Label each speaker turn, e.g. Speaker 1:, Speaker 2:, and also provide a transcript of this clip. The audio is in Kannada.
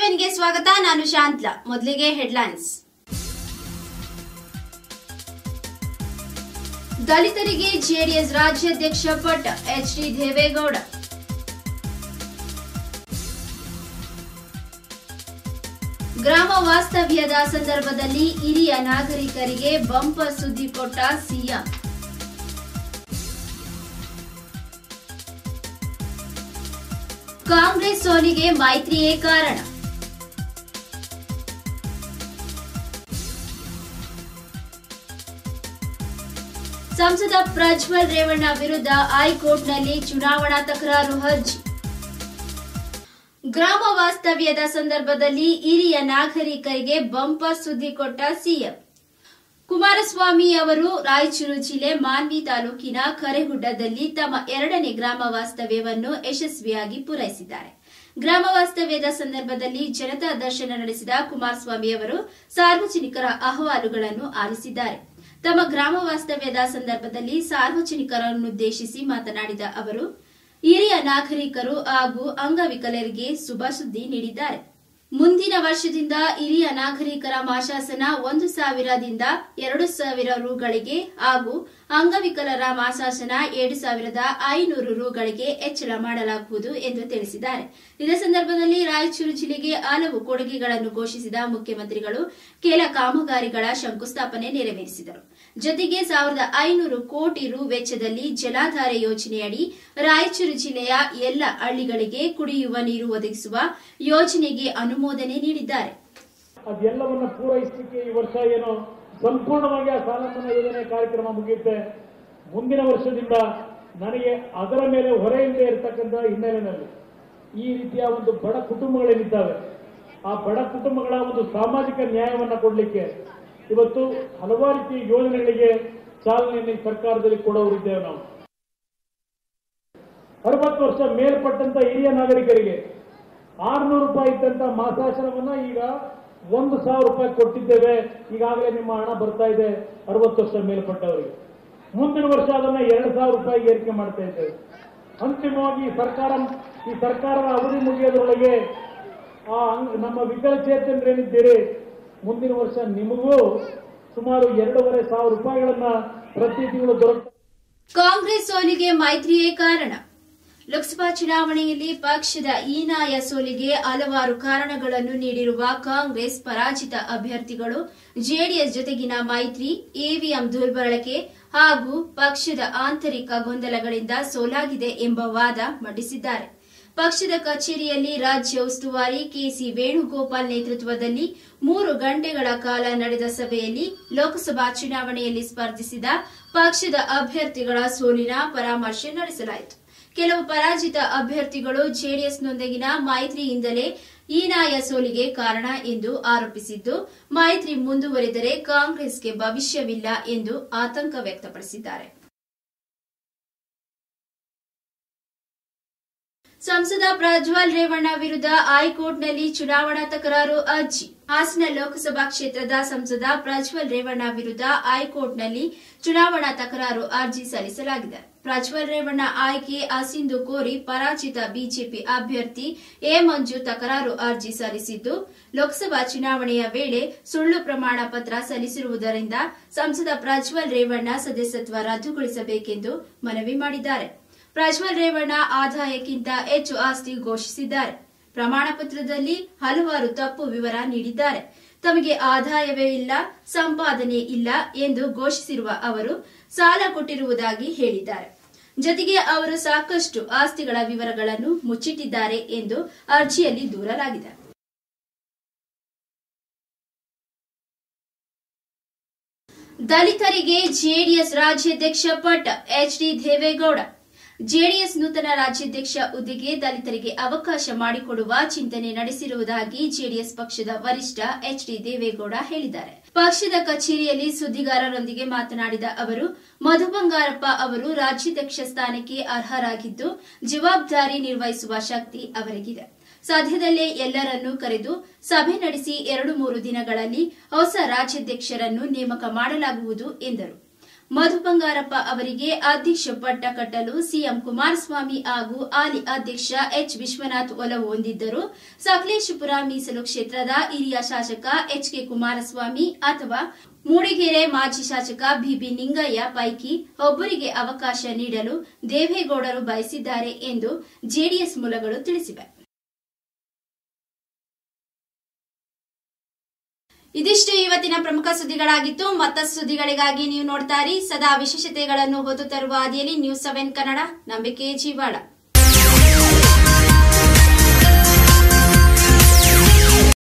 Speaker 1: ನೈನ್ಗೆ ಸ್ವಾಗತ ನಾನು ಶಾಂತ್ಲಾ ಮೊದಲಿಗೆ ಹೆಡ್ಲೈನ್ಸ್ ದಲಿತರಿಗೆ ಜೆಡಿಎಸ್ ರಾಜ್ಯಾಧ್ಯಕ್ಷ ಪಟ್ಟ ಎಚ್ ಡಿ ದೇವೇಗೌಡ ಗ್ರಾಮ ವಾಸ್ತವ್ಯದ ಸಂದರ್ಭದಲ್ಲಿ ಹಿರಿಯ ನಾಗರಿಕರಿಗೆ ಬಂಪರ್ ಸುದ್ದಿ ಕೊಟ್ಟ ಸಿಎಂ ಕಾಂಗ್ರೆಸ್ ಸೋಲಿಗೆ ಮೈತ್ರಿಯೇ ಕಾರಣ ಸಂಸದ ಪ್ರಜ್ವಲ್ ರೇವಣ್ಣ ವಿರುದ್ಧ ಹೈಕೋರ್ಟ್ನಲ್ಲಿ ಚುನಾವಣಾ ತಕರಾರು ಅರ್ಜಿ ಗ್ರಾಮ ವಾಸ್ತವ್ಯದ ಸಂದರ್ಭದಲ್ಲಿ ಹಿರಿಯ ನಾಗರಿಕರಿಗೆ ಬಂಪರ್ ಸುದ್ದಿ ಕೊಟ್ಟ ಸಿಎಂ ಕುಮಾರಸ್ವಾಮಿ ಅವರು ರಾಯಚೂರು ಜಿಲ್ಲೆ ಮಾನ್ವಿ ತಾಲೂಕಿನ ಕರೆಗುಡ್ಡದಲ್ಲಿ ತಮ್ಮ ಎರಡನೇ ಗ್ರಾಮ ವಾಸ್ತವ್ಯವನ್ನು ಯಶಸ್ವಿಯಾಗಿ ಪೂರೈಸಿದ್ದಾರೆ ಗ್ರಾಮ ವಾಸ್ತವ್ಯದ ಸಂದರ್ಭದಲ್ಲಿ ಜನತಾ ದರ್ಶನ ನಡೆಸಿದ ಕುಮಾರಸ್ವಾಮಿ ಅವರು ಸಾರ್ವಜನಿಕರ ಅಹವಾಲುಗಳನ್ನು ಆಲಿಸಿದ್ದಾರೆ ತಮ್ಮ ಗ್ರಾಮ ವಾಸ್ತವ್ಯದ ಸಂದರ್ಭದಲ್ಲಿ ಸಾರ್ವಜನಿಕರನ್ನುದ್ದೇಶಿಸಿ ಮಾತನಾಡಿದ ಅವರು ಹಿರಿಯ ನಾಗರಿಕರು ಹಾಗೂ ಅಂಗವಿಕಲರಿಗೆ ಶುಭ ಸುದ್ದಿ ನೀಡಿದ್ದಾರೆ ಮುಂದಿನ ವರ್ಷದಿಂದ ಹಿರಿಯ ನಾಗರಿಕರ ಮಾಶಾಸನ ಒಂದು ಸಾವಿರದಿಂದ ಎರಡು ಸಾವಿರ ರುಗಳಿಗೆ ಹಾಗೂ ಅಂಗವಿಕಲರ ಮಾಶಾಸನ ಎರಡು ಸಾವಿರದ ಐನೂರು ರುಗಳಿಗೆ ಹೆಚ್ಚಳ ಮಾಡಲಾಗುವುದು ಎಂದು ತಿಳಿಸಿದ್ದಾರೆ ಇದೇ ಸಂದರ್ಭದಲ್ಲಿ ರಾಯಚೂರು ಜಿಲ್ಲೆಗೆ ಹಲವು ಕೊಡುಗೆಗಳನ್ನು ಘೋಷಿಸಿದ ಮುಖ್ಯಮಂತ್ರಿಗಳು ಕೆಲ ಕಾಮಗಾರಿಗಳ ಶಂಕುಸ್ಥಾಪನೆ ನೆರವೇರಿಸಿದರು ಜೊತೆಗೆ ಸಾವಿರದ ಐನೂರು ಕೋಟಿ ರು ವೆಚ್ಚದಲ್ಲಿ ಜಲಾಧಾರ ಯೋಜನೆಯಡಿ ರಾಯಚೂರು ಜಿಲ್ಲೆಯ ಎಲ್ಲ ಹಳ್ಳಿಗಳಿಗೆ ಕುಡಿಯುವ ನೀರು ಒದಗಿಸುವ ಯೋಜನೆಗೆ ಅನುಮೋದನೆ ನೀಡಿದ್ದಾರೆ
Speaker 2: ಅದೆಲ್ಲವನ್ನ ಪೂರೈಸಲಿಕ್ಕೆ ಈ ವರ್ಷ ಏನೋ ಸಂಪೂರ್ಣವಾಗಿ ಆ ಸಾಲ ಮನ್ನಾ ಯೋಜನೆ ಕಾರ್ಯಕ್ರಮ ಮುಗಿಯುತ್ತೆ ಮುಂದಿನ ವರ್ಷದಿಂದ ನನಗೆ ಅದರ ಮೇಲೆ ಹೊರೆಯಿಂದ ಇರತಕ್ಕಂಥ ಹಿನ್ನೆಲೆಯಲ್ಲಿ ಈ ರೀತಿಯ ಒಂದು ಬಡ ಕುಟುಂಬಗಳೇನಿದ್ದಾವೆ ಆ ಬಡ ಕುಟುಂಬಗಳ ಒಂದು ಸಾಮಾಜಿಕ ನ್ಯಾಯವನ್ನ ಕೊಡಲಿಕ್ಕೆ ಇವತ್ತು ಹಲವಾರು ರೀತಿಯ ಯೋಜನೆಗಳಿಗೆ ಚಾಲನೆಯನ್ನು ಈ ಸರ್ಕಾರದಲ್ಲಿ ಕೊಡೋರಿದ್ದೇವೆ ನಾವು ಅರವತ್ತು ವರ್ಷ ಮೇಲ್ಪಟ್ಟಂತ ಹಿರಿಯ ನಾಗರಿಕರಿಗೆ ಆರ್ನೂರು ರೂಪಾಯಿ ಇದ್ದಂತ ಮಾಸಾಸನವನ್ನ ಈಗ ಒಂದು ಸಾವಿರ ರೂಪಾಯಿ ಕೊಟ್ಟಿದ್ದೇವೆ ಈಗಾಗಲೇ ನಿಮ್ಮ ಹಣ ಬರ್ತಾ ಇದೆ ಅರವತ್ತು ವರ್ಷ ಮೇಲ್ಪಟ್ಟವರಿಗೆ ಮುಂದಿನ ವರ್ಷ ಅದನ್ನ ಎರಡು ಸಾವಿರ ರೂಪಾಯಿ ಏರಿಕೆ ಮಾಡ್ತಾ ಇದ್ದೇವೆ ಅಂತಿಮವಾಗಿ ಈ ಸರ್ಕಾರ ಈ ಸರ್ಕಾರದ ಅವಧಿ ಮುಗಿಯೋದ್ರೊಳಗೆ ಆ ಅಂಗ್- ನಮ್ಮ ವಿಕಲಚೇತನರೇನಿದ್ದೀರಿ ಮುಂದಿನ ವರ್ಷ ನಿಮಗೂ ಸುಮಾರು ಎರಡೂವರೆ ಸಾವಿರ ರೂಪಾಯಿಗಳನ್ನ ಪ್ರತಿ ತಿಂಗಳು ದೊರಕ
Speaker 1: ಕಾಂಗ್ರೆಸ್ ಸೋಲಿಗೆ ಮೈತ್ರಿಯೇ ಕಾರಣ ಲೋಕಸಭಾ ಚುನಾವಣೆಯಲ್ಲಿ ಪಕ್ಷದ ಹೀನಾಯ ಸೋಲಿಗೆ ಹಲವಾರು ಕಾರಣಗಳನ್ನು ನೀಡಿರುವ ಕಾಂಗ್ರೆಸ್ ಪರಾಜಿತ ಅಭ್ಯರ್ಥಿಗಳು ಜೆಡಿಎಸ್ ಜೊತೆಗಿನ ಮೈತ್ರಿ ಇವಿಎಂ ದುರ್ಬಳಕೆ ಹಾಗೂ ಪಕ್ಷದ ಆಂತರಿಕ ಗೊಂದಲಗಳಿಂದ ಸೋಲಾಗಿದೆ ಎಂಬ ವಾದ ಮಂಡಿಸಿದ್ದಾರೆ ಪಕ್ಷದ ಕಚೇರಿಯಲ್ಲಿ ರಾಜ್ಯ ಉಸ್ತುವಾರಿ ಕೆಸಿ ವೇಣುಗೋಪಾಲ್ ನೇತೃತ್ವದಲ್ಲಿ ಮೂರು ಗಂಟೆಗಳ ಕಾಲ ನಡೆದ ಸಭೆಯಲ್ಲಿ ಲೋಕಸಭಾ ಚುನಾವಣೆಯಲ್ಲಿ ಸ್ಪರ್ಧಿಸಿದ ಪಕ್ಷದ ಅಭ್ಯರ್ಥಿಗಳ ಸೋಲಿನ ಪರಾಮರ್ಶೆ ನಡೆಸಲಾಯಿತು ಕೆಲವು ಪರಾಜಿತ ಅಭ್ಯರ್ಥಿಗಳು ಜೆಡಿಎಸ್ನೊಂದಿಗಿನ ಮೈತ್ರಿಯಿಂದಲೇ ಹೀನಾಯ ಸೋಲಿಗೆ ಕಾರಣ ಎಂದು ಆರೋಪಿಸಿದ್ದು ಮೈತ್ರಿ ಮುಂದುವರೆದರೆ ಕಾಂಗ್ರೆಸ್ಗೆ ಭವಿಷ್ಯವಿಲ್ಲ ಎಂದು ಆತಂಕ ವ್ಯಕ್ತಪಡಿಸಿದ್ದಾರೆ ಸಂಸದ ಪ್ರಜ್ವಲ್ ರೇವಣ್ಣ ವಿರುದ್ಧ ಹೈಕೋರ್ಟ್ನಲ್ಲಿ ಚುನಾವಣಾ ತಕರಾರು ಅರ್ಜಿ ಹಾಸನ ಲೋಕಸಭಾ ಕ್ಷೇತ್ರದ ಸಂಸದ ಪ್ರಜ್ವಲ್ ರೇವಣ್ಣ ವಿರುದ್ಧ ಹೈಕೋರ್ಟ್ನಲ್ಲಿ ಚುನಾವಣಾ ತಕರಾರು ಅರ್ಜಿ ಸಲ್ಲಿಸಲಾಗಿದೆ ಪ್ರಜ್ವಲ್ ರೇವಣ್ಣ ಆಯ್ಕೆ ಅಸಿಂದು ಕೋರಿ ಪರಾಜಿತ ಬಿಜೆಪಿ ಅಭ್ಯರ್ಥಿ ಎ ಮಂಜು ತಕರಾರು ಅರ್ಜಿ ಸಲ್ಲಿಸಿದ್ದು ಲೋಕಸಭಾ ಚುನಾವಣೆಯ ವೇಳೆ ಸುಳ್ಳು ಪ್ರಮಾಣ ಪತ್ರ ಸಲ್ಲಿಸಿರುವುದರಿಂದ ಸಂಸದ ಪ್ರಜ್ವಲ್ ರೇವಣ್ಣ ಸದಸ್ಯತ್ವ ರದ್ದುಗೊಳಿಸಬೇಕೆಂದು ಮನವಿ ಮಾಡಿದ್ದಾರೆ ಪ್ರಜ್ವಲ್ ರೇವಣ್ಣ ಆದಾಯಕ್ಕಿಂತ ಹೆಚ್ಚು ಆಸ್ತಿ ಘೋಷಿಸಿದ್ದಾರೆ ಪ್ರಮಾಣ ಪತ್ರದಲ್ಲಿ ಹಲವಾರು ತಪ್ಪು ವಿವರ ನೀಡಿದ್ದಾರೆ ತಮಗೆ ಆದಾಯವೇ ಇಲ್ಲ ಸಂಪಾದನೆ ಇಲ್ಲ ಎಂದು ಘೋಷಿಸಿರುವ ಅವರು ಸಾಲ ಕೊಟ್ಟಿರುವುದಾಗಿ ಹೇಳಿದ್ದಾರೆ ಜೊತೆಗೆ ಅವರು ಸಾಕಷ್ಟು ಆಸ್ತಿಗಳ ವಿವರಗಳನ್ನು ಮುಚ್ಚಿಟ್ಟಿದ್ದಾರೆ ಎಂದು ಅರ್ಜಿಯಲ್ಲಿ ದೂರಲಾಗಿದೆ ದಲಿತರಿಗೆ ಜೆಡಿಎಸ್ ರಾಜ್ಯಾಧ್ಯಕ್ಷ ಪಟ್ಟ ಎಚ್ ಡಿ ದೇವೇಗೌಡ ಜೆಡಿಎಸ್ ನೂತನ ರಾಜ್ಯಾಧ್ಯಕ್ಷ ಹುದ್ದೆಗೆ ದಲಿತರಿಗೆ ಅವಕಾಶ ಮಾಡಿಕೊಡುವ ಚಿಂತನೆ ನಡೆಸಿರುವುದಾಗಿ ಜೆಡಿಎಸ್ ಪಕ್ಷದ ವರಿಷ್ಠ ಎಚ್ ಡಿ ದೇವೇಗೌಡ ಹೇಳಿದ್ದಾರೆ ಪಕ್ಷದ ಕಚೇರಿಯಲ್ಲಿ ಸುದ್ದಿಗಾರರೊಂದಿಗೆ ಮಾತನಾಡಿದ ಅವರು ಮಧು ಬಂಗಾರಪ್ಪ ಅವರು ರಾಜ್ಯಾಧ್ಯಕ್ಷ ಸ್ಥಾನಕ್ಕೆ ಅರ್ಹರಾಗಿದ್ದು ಜವಾಬ್ದಾರಿ ನಿರ್ವಹಿಸುವ ಶಕ್ತಿ ಅವರಿಗಿದೆ ಸದ್ಯದಲ್ಲೇ ಎಲ್ಲರನ್ನೂ ಕರೆದು ಸಭೆ ನಡೆಸಿ ಎರಡು ಮೂರು ದಿನಗಳಲ್ಲಿ ಹೊಸ ರಾಜ್ಯಾಧ್ಯಕ್ಷರನ್ನು ನೇಮಕ ಮಾಡಲಾಗುವುದು ಎಂದರು ಮಧು ಬಂಗಾರಪ್ಪ ಅವರಿಗೆ ಅಧ್ಯಕ್ಷ ಪಟ್ಟ ಕಟ್ಟಲು ಸಿಎಂ ಕುಮಾರಸ್ವಾಮಿ ಹಾಗೂ ಹಾಲಿ ಅಧ್ಯಕ್ಷ ಎಚ್ ವಿಶ್ವನಾಥ್ ಒಲವು ಹೊಂದಿದ್ದರು ಸಕಲೇಶಪುರ ಮೀಸಲು ಕ್ಷೇತ್ರದ ಹಿರಿಯ ಶಾಸಕ ಎಚ್ ಕೆ ಕುಮಾರಸ್ವಾಮಿ ಅಥವಾ ಮೂಡಿಗೆರೆ ಮಾಜಿ ಶಾಸಕ ಬಿಬಿ ನಿಂಗಯ್ಯ ಪೈಕಿ ಒಬ್ಬರಿಗೆ ಅವಕಾಶ ನೀಡಲು ದೇವೇಗೌಡರು ಬಯಸಿದ್ದಾರೆ ಎಂದು ಜೆಡಿಎಸ್ ಮೂಲಗಳು ತಿಳಿಸಿವೆ ಇದಿಷ್ಟು ಇವತ್ತಿನ ಪ್ರಮುಖ ಸುದ್ದಿಗಳಾಗಿತ್ತು ಮತ್ತಷ್ಟು ಸುದ್ದಿಗಳಿಗಾಗಿ ನೀವು ನೋಡ್ತಾ ಇರಿ ಸದಾ ವಿಶೇಷತೆಗಳನ್ನು ಹೊತ್ತು ತರುವ ಹಾದಿಯಲ್ಲಿ ನ್ಯೂಸ್ ಸೆವೆನ್ ಕನ್ನಡ ನಂಬಿಕೆ ಜೀವಾಳ